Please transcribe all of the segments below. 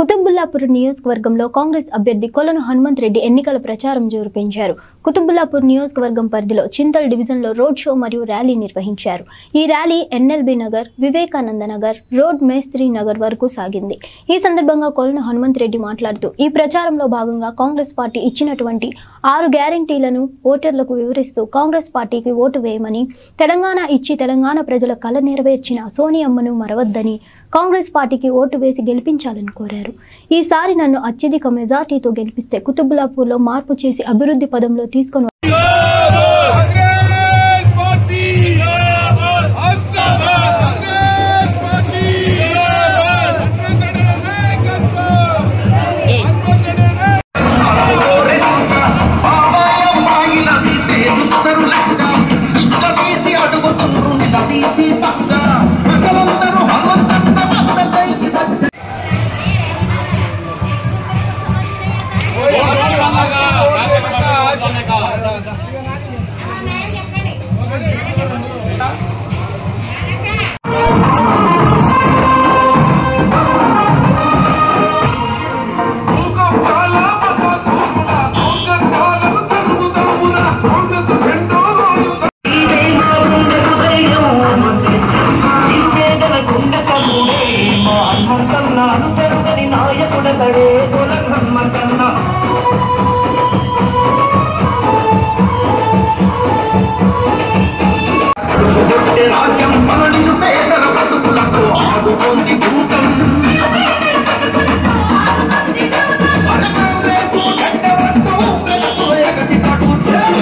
కుతుబుల్లాపూర్ నియోజకవర్గంలో కాంగ్రెస్ అభ్యర్థి కొలను హనుమంత్ రెడ్డి ఎన్నికల ప్రచారం జోరు పెంచారు కుతుబుల్లాపూర్ నియోజకవర్గం పరిధిలో చింతల్ డివిజన్లో రోడ్ షో మరియు ర్యాలీ నిర్వహించారు ఈ rally NLB Nagar Vivekananda Nagar road మేస్త్రి నగర్ వరకు సాగింది ఈ సందర్భంగా కొలను హనుమంత్ రెడ్డి మాట్లాడుతూ ఈ ప్రచారంలో భాగంగా కాంగ్రెస్ పార్టీ ఇచ్చినటువంటి ఆరు గ్యారంటీలను ఓటర్లకు వివరిస్తూ కాంగ్రెస్ పార్టీకి ఓటు వేయమని తెలంగాణ ఇచ్చి తెలంగాణ ప్రజల కల నెరవేర్చిన సోనియమ్మను మరవద్దని కాంగ్రెస్ పార్టీకి ఓటు వేసి గెలిపించాలని కోరారు ఈసారి నన్ను అత్యధిక మెజార్టీతో గెలిపిస్తే కుతుబులాపూర్లో మార్పు చేసి అభివృద్ధి పదంలో తీసుకొని కాంగ్రెస్ పార్టీ కాంగ్రెస్ పార్టీ నాయకుడతడే కులహమ్మకన్నా రాజ్యం మనలిను పేదల బతుకులకు ఆడుతోంది భూతం మన కాంగ్రెసు గడ్డవట్టు ప్రజలు ఎగసి పడు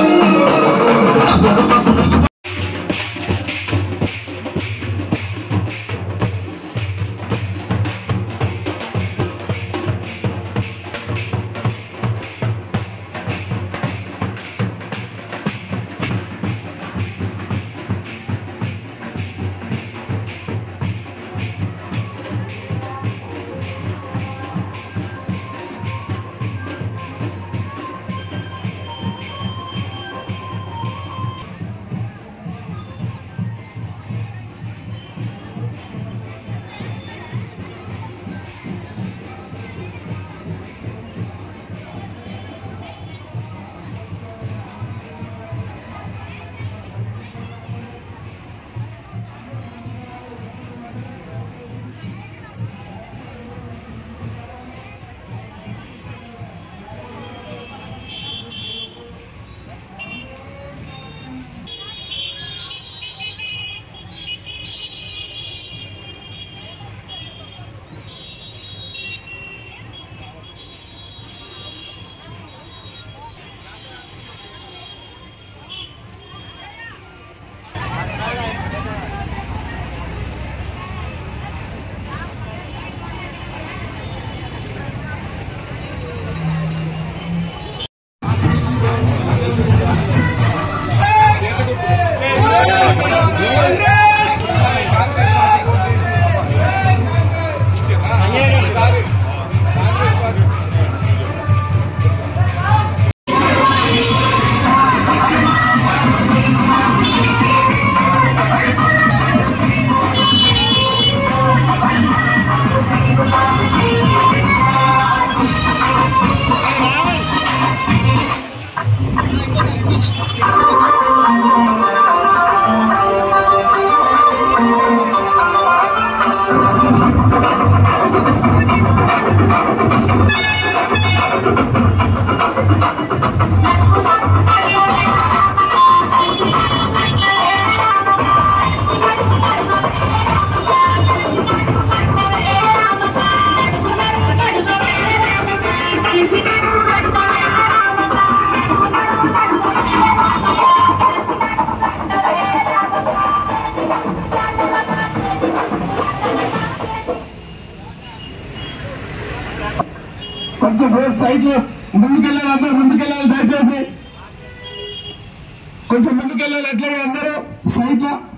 కొంచెం రోడ్ సైడ్ లో ముందుకెళ్ళాలి అందరూ ముందుకెళ్ళాలి దయచేసి కొంచెం ముందుకెళ్ళాలి ఎట్లా అందరూ సైడ్ లో